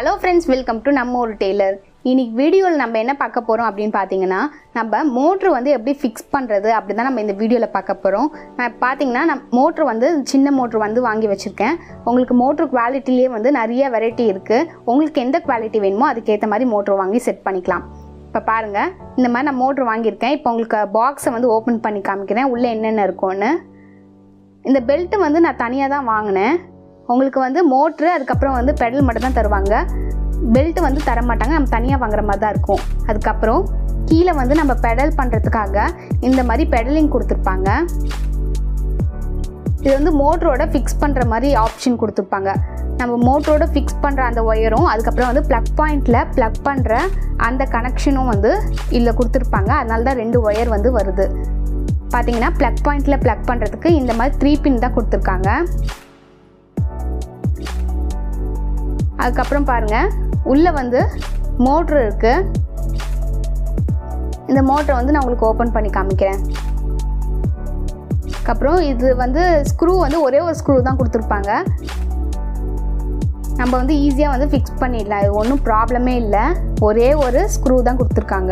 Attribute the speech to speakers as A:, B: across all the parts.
A: hello friends welcome to நம்ம ஒரு Taylor இன்னைக்கு வீடியோவில் நம்ம என்ன பார்க்க போகிறோம் அப்படின்னு பார்த்தீங்கன்னா நம்ம மோட்ரு வந்து எப்படி ஃபிக்ஸ் பண்ணுறது அப்படி தான் நம்ம இந்த வீடியோவில் பார்க்க போகிறோம் நான் பார்த்தீங்கன்னா நான் மோட்ரு வந்து சின்ன மோட்ரு வந்து வாங்கி வச்சுருக்கேன் உங்களுக்கு மோட்ரு குவாலிட்டிலேயே வந்து நிறைய வெரைட்டி இருக்குது உங்களுக்கு எந்த குவாலிட்டி வேணுமோ அதுக்கேற்ற மாதிரி மோட்ரு வாங்கி செட் பண்ணிக்கலாம் இப்போ பாருங்கள் இந்த மாதிரி நான் மோட்ரு வாங்கியிருக்கேன் இப்போ உங்களுக்கு பாக்ஸை வந்து ஓப்பன் பண்ணி காமிக்கிறேன் உள்ளே என்னென்ன இருக்கும்னு இந்த பெல்ட்டு வந்து நான் தனியாக தான் வாங்கினேன் உங்களுக்கு வந்து மோட்ரு அதுக்கப்புறம் வந்து பெடல் மட்டும் தான் தருவாங்க பெல்ட் வந்து தர மாட்டாங்க நம்ம தனியாக வாங்குற மாதிரி தான் இருக்கும் அதுக்கப்புறம் கீழே வந்து நம்ம பெடல் பண்ணுறதுக்காக இந்த மாதிரி பெடலிங் கொடுத்துருப்பாங்க இது வந்து மோட்டரோட ஃபிக்ஸ் பண்ணுற மாதிரி ஆப்ஷன் கொடுத்துருப்பாங்க நம்ம மோட்டரோட ஃபிக்ஸ் பண்ணுற அந்த ஒயரும் அதுக்கப்புறம் வந்து ப்ளக் பாயிண்டில் ப்ளக் பண்ணுற அந்த கனெக்ஷனும் வந்து இதில் கொடுத்துருப்பாங்க அதனால தான் ரெண்டு ஒயர் வந்து வருது பார்த்தீங்கன்னா ப்ளக் பாயிண்டில் ப்ளக் பண்ணுறதுக்கு இந்த மாதிரி த்ரீ பின் தான் கொடுத்துருக்காங்க அதுக்கப்புறம் பாருங்கள் உள்ளே வந்து மோட்ரு இருக்குது இந்த மோட்டரை வந்து நான் உங்களுக்கு ஓப்பன் பண்ணி காமிக்கிறேன் அதுக்கப்புறம் இது வந்து ஸ்க்ரூ வந்து ஒரே ஒரு ஸ்க்ரூ தான் கொடுத்துருப்பாங்க நம்ம வந்து ஈஸியாக வந்து ஃபிக்ஸ் பண்ணிடலாம் இது ஒன்றும் ப்ராப்ளமே இல்லை ஒரே ஒரு ஸ்க்ரூ தான் கொடுத்துருக்காங்க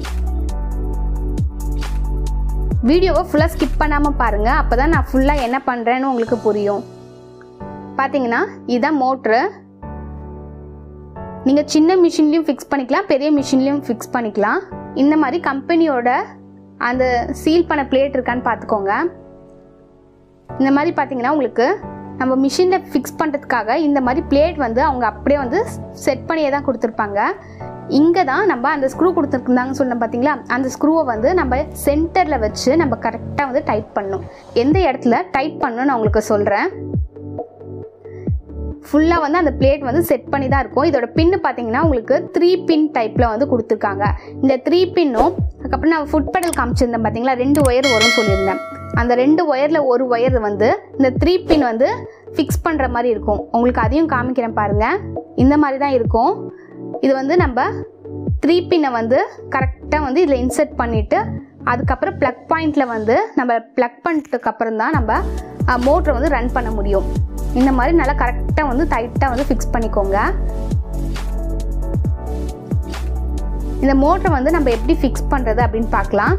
A: வீடியோவை ஃபுல்லாக ஸ்கிப் பண்ணாமல் பாருங்கள் அப்போ தான் நான் ஃபுல்லாக என்ன பண்ணுறேன்னு உங்களுக்கு புரியும் பார்த்தீங்கன்னா இதுதான் மோட்ரு நீங்கள் சின்ன மிஷின்லேயும் ஃபிக்ஸ் பண்ணிக்கலாம் பெரிய மிஷின்லேயும் ஃபிக்ஸ் பண்ணிக்கலாம் இந்த மாதிரி கம்பெனியோட அந்த சீல் பண்ண பிளேட் இருக்கான்னு பார்த்துக்கோங்க இந்த மாதிரி பார்த்தீங்கன்னா உங்களுக்கு நம்ம மிஷினில் ஃபிக்ஸ் பண்ணுறதுக்காக இந்த மாதிரி பிளேட் வந்து அவங்க அப்படியே வந்து செட் பண்ணியே தான் கொடுத்துருப்பாங்க இங்கே தான் நம்ம அந்த ஸ்க்ரூ கொடுத்துருந்தாங்கன்னு சொன்னோம் பார்த்தீங்களா அந்த ஸ்க்ரூவை வந்து நம்ம சென்டரில் வச்சு நம்ம கரெக்டாக வந்து டைட் பண்ணணும் எந்த இடத்துல டைட் பண்ணணும்னு நான் உங்களுக்கு சொல்கிறேன் ஃபுல்லாக வந்து அந்த பிளேட் வந்து செட் பண்ணி தான் இருக்கும் இதோட பின்னு பார்த்தீங்கன்னா உங்களுக்கு த்ரீ பின் டைப்பில் வந்து கொடுத்துருக்காங்க இந்த த்ரீ பின்னும் அதுக்கப்புறம் நான் ஃபுட் பெடல் காமிச்சிருந்தேன் பார்த்தீங்களா ரெண்டு ஒயர் வரும்னு சொல்லியிருந்தேன் அந்த ரெண்டு ஒயரில் ஒரு ஒயர் வந்து இந்த த்ரீ பின் வந்து ஃபிக்ஸ் பண்ணுற மாதிரி இருக்கும் உங்களுக்கு அதையும் காமிக்கிறேன் பாருங்கள் இந்த மாதிரி தான் இருக்கும் இது வந்து நம்ம த்ரீ பின்னை வந்து கரெக்டாக வந்து இதில் இன்சர்ட் பண்ணிவிட்டு அதுக்கப்புறம் ப்ளக் பாயிண்டில் வந்து நம்ம ப்ளக் பண்ணிட்டதுக்கு அப்புறம் தான் நம்ம மோட்டரை வந்து ரன் பண்ண முடியும் இந்த மாதிரி நல்லா கரெக்டாக வந்து டைட்டாக வந்து ஃபிக்ஸ் பண்ணிக்கோங்க இந்த மோட்டரை வந்து நம்ம எப்படி ஃபிக்ஸ் பண்ணுறது அப்படின்னு பார்க்கலாம்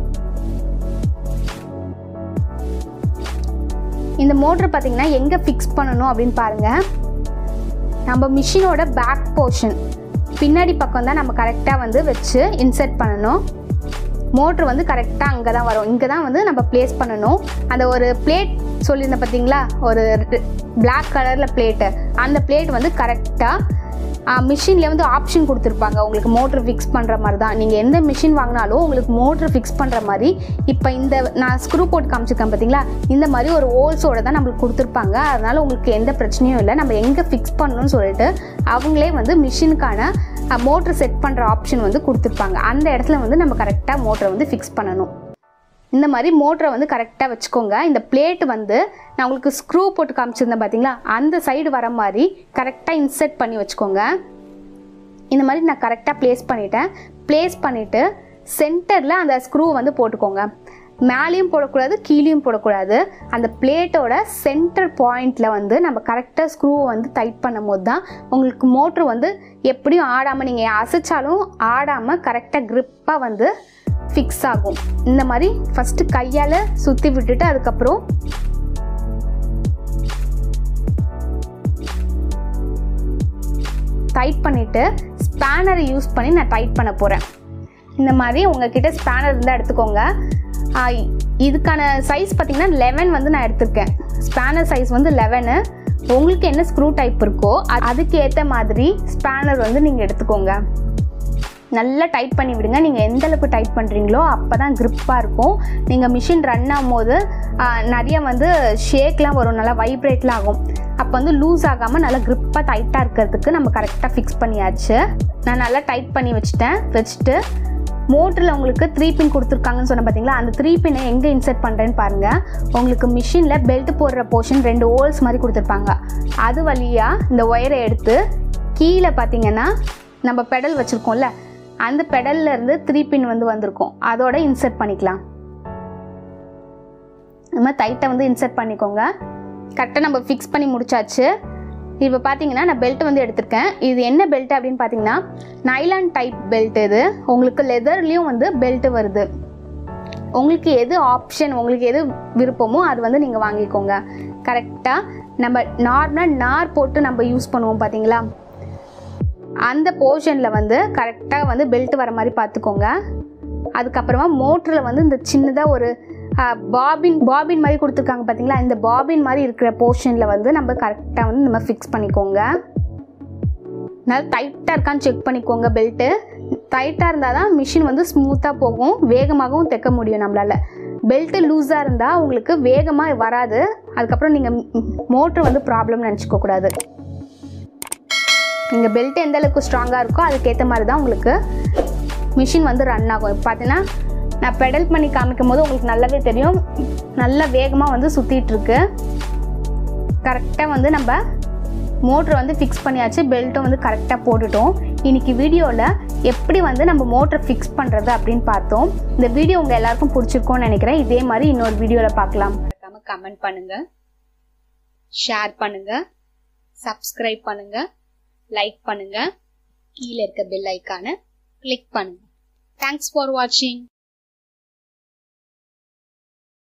A: இந்த மோட்ரு பார்த்தீங்கன்னா எங்கே ஃபிக்ஸ் பண்ணணும் அப்படின்னு பாருங்கள் நம்ம மிஷினோட பேக் போர்ஷன் பின்னாடி பக்கம் தான் நம்ம கரெக்டாக வந்து வச்சு இன்சர்ட் பண்ணணும் மோட்ரு வந்து கரெக்டாக அங்கே தான் வரும் இங்கே தான் வந்து நம்ம ப்ளேஸ் பண்ணணும் அந்த ஒரு பிளேட் சொல்லியிருந்தேன் பார்த்தீங்களா ஒரு பிளாக் கலரில் பிளேட்டு அந்த பிளேட் வந்து கரெக்டாக மிஷினில் வந்து ஆப்ஷன் கொடுத்துருப்பாங்க உங்களுக்கு மோட்ரு ஃபிக்ஸ் பண்ணுற மாதிரி தான் நீங்கள் எந்த மிஷின் வாங்கினாலும் உங்களுக்கு மோட்ரு ஃபிக்ஸ் பண்ணுற மாதிரி இப்போ இந்த நான் ஸ்க்ரூ போட்டு காமிச்சிருக்கேன் பார்த்தீங்களா இந்த மாதிரி ஒரு ஹோல்ஸோட தான் நம்மளுக்கு கொடுத்துருப்பாங்க அதனால் உங்களுக்கு எந்த பிரச்சனையும் இல்லை நம்ம எங்கே ஃபிக்ஸ் பண்ணணும்னு சொல்லிட்டு அவங்களே வந்து மிஷினுக்கான மோட்ரு செட் பண்ணுற ஆப்ஷன் வந்து கொடுத்துருப்பாங்க அந்த இடத்துல வந்து நம்ம கரெக்டாக மோட்டரை வந்து ஃபிக்ஸ் பண்ணணும் இந்த மாதிரி மோட்டரை வந்து கரெக்டாக வச்சுக்கோங்க இந்த பிளேட் வந்து நான் உங்களுக்கு ஸ்க்ரூ போட்டு காமிச்சிருந்தேன் பார்த்தீங்களா அந்த சைடு வர மாதிரி கரெக்டாக இன்சர்ட் பண்ணி வச்சுக்கோங்க இந்த மாதிரி நான் கரெக்டாக ப்ளேஸ் பண்ணிட்டேன் ப்ளேஸ் பண்ணிவிட்டு சென்டரில் அந்த ஸ்க்ரூ வந்து போட்டுக்கோங்க மேலேயும் போடக்கூடாது கீழேயும் போடக்கூடாது அந்த பிளேட்டோட சென்டர் பாயிண்டில் வந்து நம்ம கரெக்டாக ஸ்க்ரூவை வந்து டைட் பண்ணும் போது தான் உங்களுக்கு மோட்ரு வந்து எப்படியும் ஆடாமல் நீங்கள் அசைச்சாலும் ஆடாமல் கரெக்டாக க்ரிப்பாக வந்து ஃபிக்ஸ் ஆகும் இந்த மாதிரி ஃபஸ்ட்டு கையால் சுற்றி விட்டுட்டு அதுக்கப்புறம் டைட் பண்ணிவிட்டு ஸ்பேனரை யூஸ் பண்ணி நான் டைட் பண்ண போகிறேன் இந்த மாதிரி உங்ககிட்ட ஸ்பேனர் இருந்தால் எடுத்துக்கோங்க இதுக்கான சைஸ் பார்த்திங்கன்னா லெவன் வந்து நான் எடுத்திருக்கேன் ஸ்பேனர் சைஸ் வந்து லெவனு உங்களுக்கு என்ன ஸ்க்ரூ டைப் இருக்கோ அதுக்கு ஏற்ற மாதிரி ஸ்பேனர் வந்து நீங்கள் எடுத்துக்கோங்க நல்லா டைட் பண்ணி விடுங்க நீங்கள் எந்த அளவுக்கு டைட் பண்ணுறீங்களோ அப்போ தான் க்ரிப்பாக இருக்கும் நீங்கள் மிஷின் ரன் ஆகும்போது நிறைய வந்து ஷேக்லாம் வரும் நல்லா வைப்ரேட்லாம் ஆகும் அப்போ வந்து லூஸ் ஆகாமல் நல்லா க்ரிப்பாக டைட்டாக இருக்கிறதுக்கு நம்ம கரெக்டாக ஃபிக்ஸ் பண்ணியாச்சு நான் நல்லா டைட் பண்ணி வச்சுட்டேன் வச்சுட்டு மோட்டரில் உங்களுக்கு த்ரீ பின் கொடுத்துருக்காங்கன்னு சொன்ன பார்த்தீங்களா அந்த த்ரீ பின்னை எங்கே இன்சர்ட் பண்ணுறேன்னு பாருங்கள் உங்களுக்கு மிஷினில் பெல்ட் போடுற போர்ஷன் ரெண்டு ஹோல்ஸ் மாதிரி கொடுத்துருப்பாங்க அது வழியாக இந்த ஒயரை எடுத்து கீழே பார்த்தீங்கன்னா நம்ம பெடல் வச்சுருக்கோம்ல அந்த பெடல்ல இருந்து த்ரீ பின் வந்து வந்திருக்கும் அதோட இன்சர்ட் பண்ணிக்கலாம் இந்த மாதிரி டைட்டை வந்து இன்சர்ட் பண்ணிக்கோங்க கரெக்டாக நம்ம ஃபிக்ஸ் பண்ணி முடிச்சாச்சு இப்போ பார்த்தீங்கன்னா நான் பெல்ட் வந்து எடுத்திருக்கேன் இது என்ன பெல்ட் அப்படின்னு பார்த்தீங்கன்னா நைலான் டைப் பெல்ட் இது உங்களுக்கு லெதர்லேயும் வந்து பெல்ட் வருது உங்களுக்கு எது ஆப்ஷன் உங்களுக்கு எது விருப்பமோ அது வந்து நீங்கள் வாங்கிக்கோங்க கரெக்டாக நம்ம நார்மலாக நார் போட்டு நம்ம யூஸ் பண்ணுவோம் பார்த்தீங்களா அந்த போர்ஷனில் வந்து கரெக்டாக வந்து பெல்ட் வர மாதிரி பார்த்துக்கோங்க அதுக்கப்புறமா மோட்டரில் வந்து இந்த சின்னதாக ஒரு பாபின் பாபின் மாதிரி கொடுத்துருக்காங்க பார்த்தீங்களா இந்த பாபின் மாதிரி இருக்கிற போர்ஷனில் வந்து நம்ம கரெக்டாக வந்து நம்ம ஃபிக்ஸ் பண்ணிக்கோங்க நல்லா டைட்டாக இருக்கான்னு செக் பண்ணிக்கோங்க பெல்ட்டு டைட்டாக இருந்தால் தான் மிஷின் வந்து ஸ்மூத்தாக போகும் வேகமாகவும் தைக்க முடியும் நம்மளால் பெல்ட்டு லூஸாக இருந்தால் உங்களுக்கு வேகமாக வராது அதுக்கப்புறம் நீங்கள் மோட்ரு வந்து ப்ராப்ளம் நினச்சிக்க கூடாது நீங்கள் பெல்ட் எந்த அளவுக்கு ஸ்ட்ராங்காக இருக்கோ அதுக்கேற்ற மாதிரி தான் உங்களுக்கு மிஷின் வந்து ரன் ஆகும் இப்போ பார்த்தீங்கன்னா நான் பெடல் பண்ணி காமிக்கும் போது உங்களுக்கு நல்லாவே தெரியும் நல்ல வேகமாக வந்து சுற்றிட்டு இருக்கு கரெக்டாக வந்து நம்ம மோட்ரு வந்து ஃபிக்ஸ் பண்ணியாச்சு பெல்ட்டும் வந்து கரெக்டாக போட்டுட்டோம் இன்னைக்கு வீடியோவில் எப்படி வந்து நம்ம மோட்டரை ஃபிக்ஸ் பண்ணுறது அப்படின்னு பார்த்தோம் இந்த வீடியோ உங்கள் எல்லாருக்கும் பிடிச்சிருக்கோன்னு நினைக்கிறேன் இதே மாதிரி இன்னொரு வீடியோவில் பார்க்கலாம் மறக்காம கமெண்ட் பண்ணுங்க ஷேர் பண்ணுங்க சப்ஸ்கிரைப் பண்ணுங்க லைக் பண்ணுங்க கீழே இருக்க பெல் ஐக்கானை கிளிக் பண்ணுங்க தேங்க்ஸ் ஃபார் வாட்சிங்